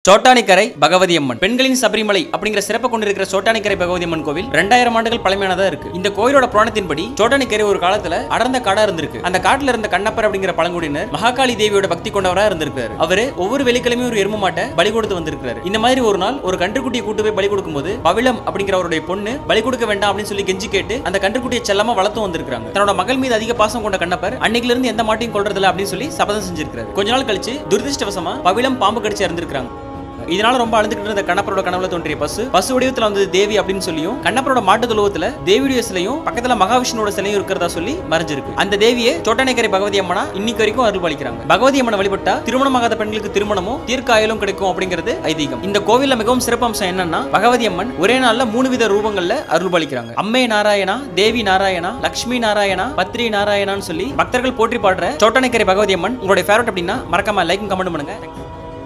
சோட்டானிக்கரை பகவதி அம்மன் பெண்களின் சபரிமலை அப்படிங்கிற சிறப்பு கொண்டிருக்கிற சோட்டானிக்கரை பகவதி அம்மன் கோவில் ரெண்டாயிரம் ஆண்டுகள் பழமையானதா இருக்கு இந்த கோயிலோட புராணத்தின்படி சோட்டானிக்கரை ஒரு காலத்துல அடர்ந்த காடா இருந்திருக்கு அந்த காட்டுல இருந்த கண்ணப்பர் அப்படிங்கிற பழங்குடியினர் மகாகாளி தேவியோட பக்தி கொண்டவரா இருந்திருக்காரு அவரு ஒவ்வொரு வெள்ளிக்கிழமையும் ஒரு எரும மாட்டை பலி கொடுத்து வந்திருக்காரு இந்த மாதிரி ஒரு நாள் ஒரு கன்றுக்குட்டியை கூட்டு போய் பலி கொடுக்கும்போது பவிளம் அப்படிங்கிற அவருடைய பொண்ணு பலி கொடுக்க வேண்டாம் அப்படின்னு சொல்லி கெஞ்சி கேட்டு அந்த கன்றுக்குட்டியை செல்லமா வளர்த்து வந்திருக்காங்க தன்னோட மகள் மீது அதிக பாசம் கொண்ட கண்ணப்பர் அன்னைக்குல இருந்து எந்த மாட்டையும் கொள்றதில்ல அப்படின்னு சொல்லி சபதம் செஞ்சிருக்காரு கொஞ்ச நாள் கழிச்சு துரதிருஷ்டவசமா பவிளம் பாம்பு கடிச்சு இறந்திருக்காங்க இதனால ரொம்ப அழுதுகிட்டு இருந்த கண்ணப்பரோட கனவுல தோன்றிய பசு பசு வடிவத்துல வந்தது தேவி அப்படின்னு சொல்லியும் கண்ணப்பரோட மாட்டு துலவத்துல தேவியுடைய சிலையும் பக்கத்துல மகாவிஷ்ணுவோட சிலையும் இருக்கிறதா சொல்லி மறைஞ்சிருக்கு அந்த தேவியை சோட்டனைக்கரை பகவதி அம்மனா இன்னைக்கு வரைக்கும் அருள் பாலிக்கிறாங்க பகவதி அம்மனை வழிபட்டா திருமணமாகாத பெண்களுக்கு திருமணமும் தீர்க்காயலும் கிடைக்கும் அப்படிங்கிறது ஐதீகம் இந்த கோவில்ல மிகவும் சிறப்பம்சம் என்னன்னா பகவதி அம்மன் ஒரே நாள்ல மூணு வித ரூபங்கள்ல அருள் பாலிக்கிறாங்க அம்மே நாராயணா தேவி நாராயணா லக்ஷ்மி நாராயணா பத்ரி நாராயணான்னு சொல்லி பக்தர்கள் போற்றி பாடுற சோட்டனைக்கரை பகவதி அம்மன் உங்களுடைய ஃபேவரட் அப்படின்னா மறக்காம லைக்கும் கமெண்ட் பண்ணுங்க